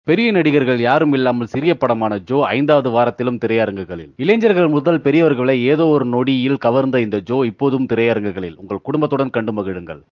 பெரிய நடிகர்கள் யாரும் இல்லாமல் சிறிய படமான ஜோ ஐந்தாவது வாரத்திலும் திரையரங்குகளில் இளைஞர்கள் முதல் பெரியவர்களை ஏதோ ஒரு நொடியில் கவர்ந்த இந்த ஜோ இப்போதும் திரையரங்குகளில் உங்கள் குடும்பத்துடன் கண்டு மகிழுங்கள்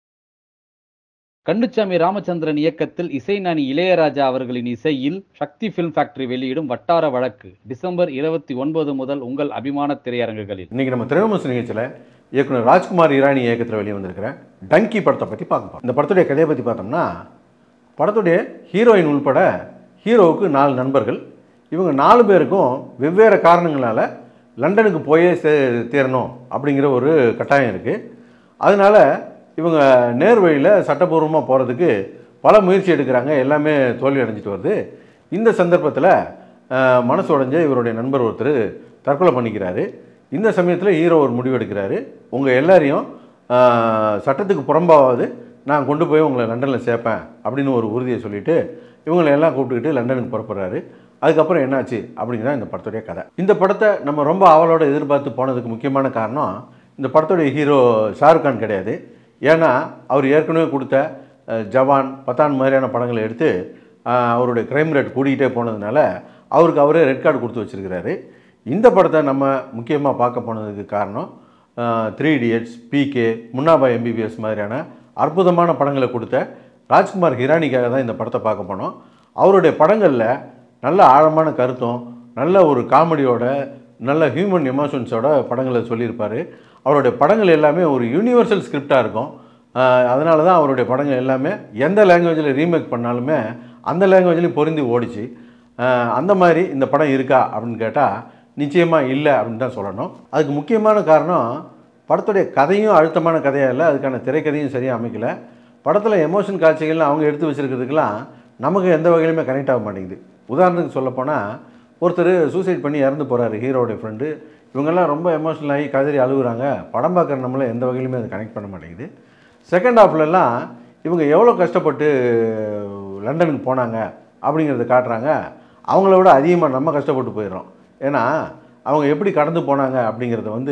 கண்டுச்சாமி ராமச்சந்திரன் இயக்கத்தில் இசைஞானி இளையராஜா அவர்களின் இசையில் சக்தி ஃபிலிம் ஃபேக்டரி வெளியிடும் வட்டார வழக்கு டிசம்பர் இருபத்தி ஒன்பது முதல் உங்கள் அபிமான திரையரங்குகளில் இன்னைக்கு நம்ம திரைவிமர்சன நிகழ்ச்சியில் இயக்குனர் ராஜ்குமார் இரானி இயக்கத்தில் வெளியே வந்திருக்கிற டங்கி படத்தை பற்றி பார்க்க போறோம் இந்த படத்துடைய கதையை பற்றி பார்த்தோம்னா படத்துடைய ஹீரோயின் உள்பட ஹீரோவுக்கு நாலு நண்பர்கள் இவங்க நாலு பேருக்கும் வெவ்வேறு காரணங்களால் லண்டனுக்கு போயே சே தீரணும் அப்படிங்கிற ஒரு கட்டாயம் இருக்குது அதனால் இவங்க நேர் வழியில் சட்டப்பூர்வமாக போகிறதுக்கு பல முயற்சி எடுக்கிறாங்க எல்லாமே தோல்வி அடைஞ்சிட்டு வருது இந்த சந்தர்ப்பத்தில் அஹ், மனசு உடைஞ்ச இவருடைய நண்பர் ஒருத்தர் தற்கொலை பண்ணிக்கிறாரு இந்த சமயத்தில் ஹீரோ ஒரு முடிவு எடுக்கிறாரு உங்கள் எல்லாரையும் அஹ், சட்டத்துக்கு புறம்பாவது நான் கொண்டு போய் உங்களை லண்டனில் சேர்ப்பேன் அப்படின்னு ஒரு உறுதியை சொல்லிட்டு இவங்களை எல்லாம் கூப்பிட்டுக்கிட்டு லண்டனுக்கு புறப்படுறாரு அதுக்கப்புறம் என்னாச்சு அப்படிங்கிறத இந்த படத்துடைய கதை இந்த படத்தை நம்ம ரொம்ப ஆவலோட எதிர்பார்த்து போனதுக்கு முக்கியமான காரணம் இந்த படத்துடைய ஹீரோ ஷாருக் கான் கிடையாது ஏன்னா அவர் ஏற்கனவே கொடுத்த அஹ், ஜவான் பத்தான் மாதிரியான படங்களை எடுத்து அஹ், அவருடைய கிரைம் ரேட் கூடிக்கிட்டே போனதுனால அவருக்கு அவரே ரெட் கார்டு கொடுத்து வச்சிருக்கிறாரு இந்த படத்தை நம்ம முக்கியமாக பார்க்க போனதுக்கு காரணம் three idiots PK Munnabhai MBBS மாதிரியான அற்புதமான படங்களை கொடுத்த ராஜ்குமார் ஹிரானிக்காக தான் இந்த படத்தை பார்க்க போனோம் அவருடைய படங்களில் நல்ல ஆழமான கருத்தும் நல்ல ஒரு காமெடியோட நல்ல ஹியூமன் எமோஷன்ஸோட படங்களை சொல்லியிருப்பார் அவருடைய படங்கள் எல்லாமே ஒரு யூனிவர்சல் ஸ்கிரிப்டாக இருக்கும் அதனால தான் அவருடைய படங்கள் எல்லாமே எந்த லாங்குவேஜில் ரீமேக் பண்ணாலுமே அந்த லாங்குவேஜ்லையும் பொருந்தி ஓடிச்சு ஆஹ் அந்த மாதிரி இந்த படம் இருக்கா அப்படின்னு கேட்டால் நிச்சயமாக இல்லை அப்படின்னு தான் சொல்லணும் அதுக்கு முக்கியமான காரணம் படத்துடைய கதையும் அழுத்தமான கதையாக இல்லை அதுக்கான திரைக்கதையும் சரியாக அமைக்கல படத்தில் எமோஷன் காட்சிகள்லாம் அவங்க எடுத்து வச்சுருக்கிறதுக்கெல்லாம் நமக்கு எந்த வகையிலுமே கனெக்ட் ஆக மாட்டேங்குது உதாரணத்துக்கு சொல்லப்போனால் ஒருத்தர் சூசைட் பண்ணி இறந்து போகிறாரு ஹீரோடைய ஃப்ரெண்டு இவங்கெல்லாம் ரொம்ப எமோஷனல் ஆகி கதறி அழுகுறாங்க படம் பார்க்குற நம்மள எந்த வகையிலுமே அது கனெக்ட் பண்ண மாட்டேங்குது செகண்ட் ஹாஃப்லலாம் இவங்க எவ்வளோ கஷ்டப்பட்டு லண்டனுக்கு போனாங்க அப்படிங்கிறத காட்டுறாங்க அவங்கள விட அதிகமாக நம்ம கஷ்டப்பட்டு போயிடுறோம் ஏன்னா அவங்க எப்படி கடந்து போனாங்க அப்படிங்கிறத வந்து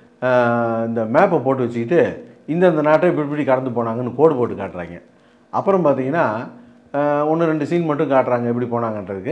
ஆஹ், இந்த மேப்பை போட்டு வச்சுக்கிட்டு இந்தந்த நாட்டை இப்படி இப்படி கடந்து போனாங்கன்னு கோடு போட்டு காட்டுறாங்க அப்புறம் பார்த்தீங்கன்னா ஒன்று ரெண்டு சீன் மட்டும் காட்டுறாங்க எப்படி போனாங்கன்றதுக்கு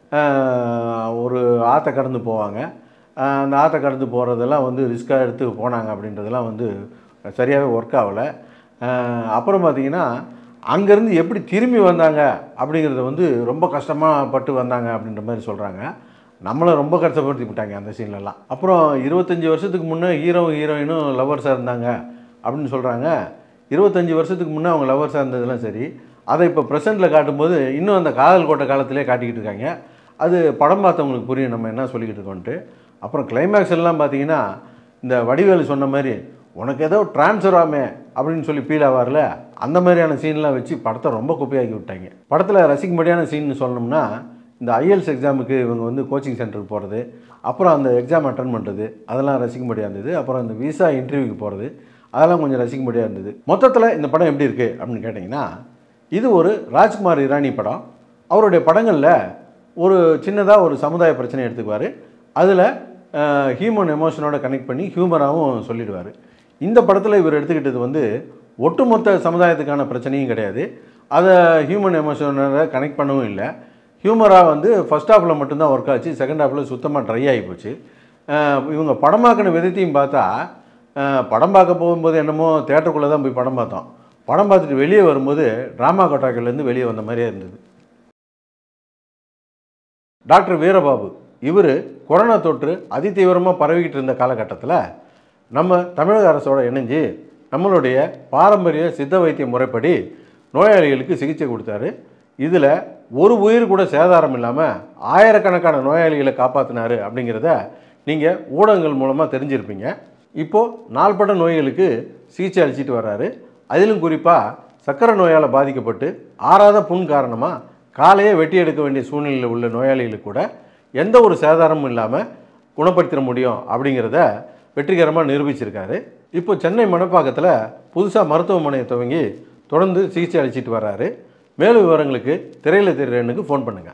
ஆஹ், ஒரு ஆற்றை கடந்து போவாங்க ஆஹ், அந்த ஆற்றை கடந்து போகிறதெல்லாம் வந்து ரிஸ்க்காக எடுத்து போனாங்க அப்படின்றதெல்லாம் வந்து சரியாகவே ஒர்க் ஆகலை அப்புறம் பார்த்தீங்கன்னா அங்கேருந்து எப்படி திரும்பி வந்தாங்க அப்படிங்கிறத வந்து ரொம்ப கஷ்டமாக பட்டு வந்தாங்க அப்படின்ற மாதிரி சொல்கிறாங்க நம்மளை ரொம்ப கஷ்டப்படுத்தி விட்டாங்க அந்த சீன்லலாம் அப்புறம் இருபத்தஞ்சி வருஷத்துக்கு முன்னே ஹீரோ ஹீரோயினும் லவ்வர்ஸாக இருந்தாங்க அப்படின்னு சொல்கிறாங்க இருபத்தஞ்சி வருஷத்துக்கு முன்னே அவங்க லவ்வர்ஸாக இருந்ததெல்லாம் சரி அதை இப்போ ப்ரெசென்ட்டில் காட்டும்போது இன்னும் அந்த காதல் கோட்டை காலத்திலே காட்டிக்கிட்டு இருக்காங்க அது படம் பார்த்தவங்களுக்கு புரியும் நம்ம என்ன சொல்லிக்கிட்டு இருக்கோன்ட்டு அப்புறம் கிளைமேக்ஸ் எல்லாம் பார்த்தீங்கன்னா இந்த வடிவேலு சொன்ன மாதிரி உனக்கு ஏதோ ட்ரான்ஸ்ஃபர் ஆமே அப்படின்னு சொல்லி ஃபீல் ஆவார்ல அந்த மாதிரியான சீன்லாம் வச்சு படத்தை ரொம்ப குப்பையாக்கி விட்டாங்க படத்தில் ரசிக்கும்படியான சீன் சொல்லணும்னா இந்த ஐஎல்ஸ் எக்ஸாமுக்கு இவங்க வந்து கோச்சிங் சென்டருக்கு போகிறது அப்புறம் அந்த எக்ஸாம் அட்டன் பண்ணுறது அதெல்லாம் ரசிக்கும்படியாக இருந்தது அப்புறம் அந்த விசா இன்டர்வியூக்கு போகிறது அதெல்லாம் கொஞ்சம் ரசிக்கும்படியாக இருந்தது மொத்தத்தில் இந்த படம் எப்படி இருக்குது அப்படின்னு கேட்டிங்கன்னா இது ஒரு ராஜ்குமார் இரானி படம் அவருடைய படங்களில் ஒரு சின்னதாக ஒரு சமுதாய பிரச்சனை எடுத்துக்குவார் அதில் ஹியூமன் எமோஷனோட கனெக்ட் பண்ணி ஹியூமராகவும் சொல்லிடுவார் இந்த படத்தில் இவர் எடுத்துக்கிட்டது வந்து ஒட்டுமொத்த சமுதாயத்துக்கான பிரச்சனையும் கிடையாது அதை ஹியூமன் எமோஷனோட கனெக்ட் பண்ணவும் இல்லை ஹியூமராக வந்து ஃபஸ்ட் ஹாஃபில் மட்டும்தான் ஒர்க் ஆச்சு செகண்ட் ஹாஃபில் சுத்தமாக ட்ரை ஆகி போச்சு அஹ் இவங்க படமாக்கின விதத்தையும் பார்த்தா அஹ் படம் பார்க்க போகும்போது என்னமோ தேட்டருக்குள்ளே தான் போய் படம் பார்த்தோம் படம் பார்த்துட்டு வெளியே வரும்போது ட்ராமா கொட்டாக்கள்லேருந்து வெளியே வந்த மாதிரியே இருந்தது டாக்டர் வீரபாபு இவர் கொரோனா தொற்று அதிதீவிரமாக பரவிக்கிட்டு இருந்த காலகட்டத்தில் நம்ம தமிழக அரசோட இணைஞ்சு நம்மளுடைய பாரம்பரிய சித்த வைத்திய முறைப்படி நோயாளிகளுக்கு சிகிச்சை கொடுத்தாரு இதில் ஒரு உயிர் கூட சேதாரம் இல்லாமல் ஆயிரக்கணக்கான நோயாளிகளை காப்பாற்றினாரு அப்படிங்கிறத நீங்கள் ஊடகங்கள் மூலமாக தெரிஞ்சிருப்பீங்க இப்போது நாள்பட்ட நோய்களுக்கு சிகிச்சை அளிச்சிட்டு வர்றாரு அதிலும் குறிப்பாக சக்கரை நோயால் பாதிக்கப்பட்டு ஆறாத புண் காரணமாக காலையே வெட்டி எடுக்க வேண்டிய சூழ்நிலையில் உள்ள நோயாளிகளுக்கு கூட எந்த ஒரு சேதாரமும் இல்லாமல் குணப்படுத்திட முடியும் அப்படிங்கிறத வெற்றிகரமாக நிரூபிச்சிருக்காரு இப்போ சென்னை மணப்பாக்கத்தில் புதுசாக மருத்துவமனையை துவங்கி தொடர்ந்து சிகிச்சை அளிச்சிட்டு வர்றாரு மேலும் விவரங்களுக்கு திரையில திரையனுக்கு ஃபோன் பண்ணுங்கள்